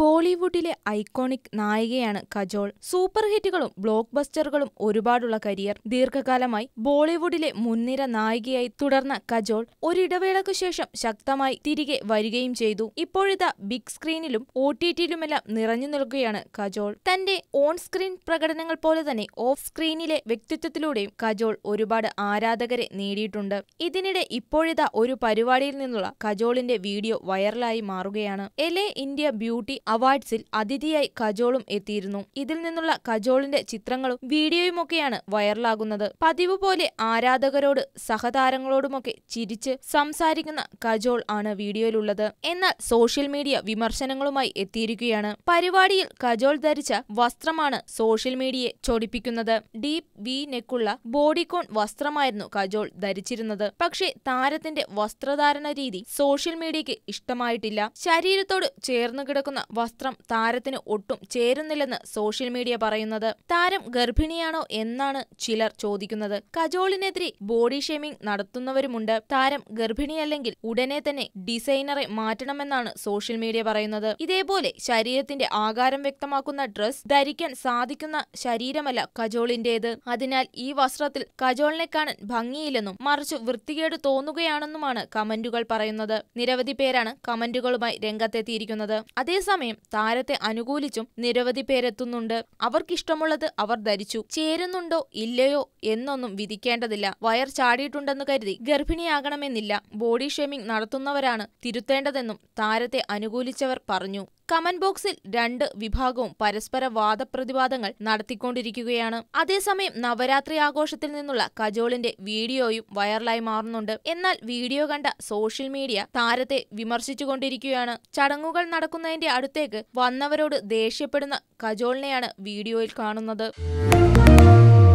ബോളിവുഡിലെ ഐക്കോണിക് നായികയാണ് കജോൾ സൂപ്പർ ഹിറ്റുകളും ബ്ലോക്ക് ബസ്റ്ററുകളും ഒരുപാടുള്ള കരിയർ ദീർഘകാലമായി ബോളിവുഡിലെ മുൻനിര നായികയായി തുടർന്ന കജോൾ ഒരിടവേളയ്ക്കു ശേഷം ശക്തമായി തിരികെ വരികയും ചെയ്തു ഇപ്പോഴിതാ ബിഗ് സ്ക്രീനിലും ഒ ടി ടിയിലുമെല്ലാം നിറഞ്ഞു നിൽക്കുകയാണ് കജോൾ തന്റെ ഓൺ സ്ക്രീൻ പ്രകടനങ്ങൾ പോലെ തന്നെ ഓഫ് സ്ക്രീനിലെ വ്യക്തിത്വത്തിലൂടെയും കജോൾ ഒരുപാട് ആരാധകരെ നേടിയിട്ടുണ്ട് ഇതിനിടെ ഇപ്പോഴിതാ ഒരു പരിപാടിയിൽ നിന്നുള്ള കജോളിന്റെ വീഡിയോ വൈറലായി മാറുകയാണ് എലെ ഇന്ത്യ ബ്യൂട്ടി അവാർഡ്സിൽ അതിഥിയായി കജോളും എത്തിയിരുന്നു ഇതിൽ നിന്നുള്ള കജോളിന്റെ ചിത്രങ്ങളും വീഡിയോയുമൊക്കെയാണ് വൈറലാകുന്നത് പതിവ് പോലെ ആരാധകരോട് സഹതാരങ്ങളോടുമൊക്കെ ചിരിച്ച് സംസാരിക്കുന്ന കജോൾ ആണ് വീഡിയോയിലുള്ളത് എന്നാൽ സോഷ്യൽ മീഡിയ വിമർശനങ്ങളുമായി എത്തിയിരിക്കുകയാണ് പരിപാടിയിൽ കജോൾ ധരിച്ച വസ്ത്രമാണ് സോഷ്യൽ മീഡിയയെ ചൊടിപ്പിക്കുന്നത് ഡീപ് വി നെക്കുള്ള ബോഡിക്കോൺ വസ്ത്രമായിരുന്നു കജോൾ ധരിച്ചിരുന്നത് പക്ഷേ താരത്തിന്റെ വസ്ത്രധാരണ രീതി സോഷ്യൽ മീഡിയയ്ക്ക് ഇഷ്ടമായിട്ടില്ല ശരീരത്തോട് ചേർന്നു കിടക്കുന്ന വസ്ത്രം താരത്തിന് ഒട്ടും ചേരുന്നില്ലെന്ന് സോഷ്യൽ മീഡിയ പറയുന്നത് താരം ഗർഭിണിയാണോ എന്നാണ് ചിലർ ചോദിക്കുന്നത് കജോളിനെതിരെ ബോഡി ഷേമിംഗ് നടത്തുന്നവരുമുണ്ട് താരം ഗർഭിണിയല്ലെങ്കിൽ ഉടനെ തന്നെ ഡിസൈനറെ മാറ്റണമെന്നാണ് സോഷ്യൽ മീഡിയ പറയുന്നത് ഇതേപോലെ ശരീരത്തിന്റെ ആകാരം വ്യക്തമാക്കുന്ന ഡ്രസ് ധരിക്കാൻ സാധിക്കുന്ന ശരീരമല്ല കജോളിന്റേത് അതിനാൽ ഈ വസ്ത്രത്തിൽ കജോളിനെ കാണാൻ ഭംഗിയില്ലെന്നും മറിച്ച് വൃത്തികേട് തോന്നുകയാണെന്നുമാണ് കമന്റുകൾ പറയുന്നത് നിരവധി പേരാണ് കമന്റുകളുമായി രംഗത്തെത്തിയിരിക്കുന്നത് അതേസമയം താരത്തെ അനുകൂലിച്ചും നിരവധി പേരെത്തുന്നുണ്ട് അവർക്കിഷ്ടമുള്ളത് അവർ ധരിച്ചു ചേരുന്നുണ്ടോ ഇല്ലയോ എന്നൊന്നും വിധിക്കേണ്ടതില്ല വയർ ചാടിയിട്ടുണ്ടെന്ന് കരുതി ഗർഭിണിയാകണമെന്നില്ല ബോഡി ഷേമിംഗ് നടത്തുന്നവരാണ് തിരുത്തേണ്ടതെന്നും താരത്തെ അനുകൂലിച്ചവർ പറഞ്ഞു കമന്റ് ബോക്സിൽ രണ്ട് വിഭാഗവും പരസ്പര വാദപ്രതിവാദങ്ങൾ നടത്തിക്കൊണ്ടിരിക്കുകയാണ് അതേസമയം നവരാത്രി ആഘോഷത്തിൽ നിന്നുള്ള കജോളിന്റെ വീഡിയോയും വൈറലായി മാറുന്നുണ്ട് എന്നാൽ വീഡിയോ കണ്ട സോഷ്യൽ മീഡിയ താരത്തെ വിമർശിച്ചുകൊണ്ടിരിക്കുകയാണ് ചടങ്ങുകൾ നടക്കുന്നതിന്റെ അടുത്തേക്ക് വന്നവരോട് ദേഷ്യപ്പെടുന്ന കജോളിനെയാണ് വീഡിയോയിൽ കാണുന്നത്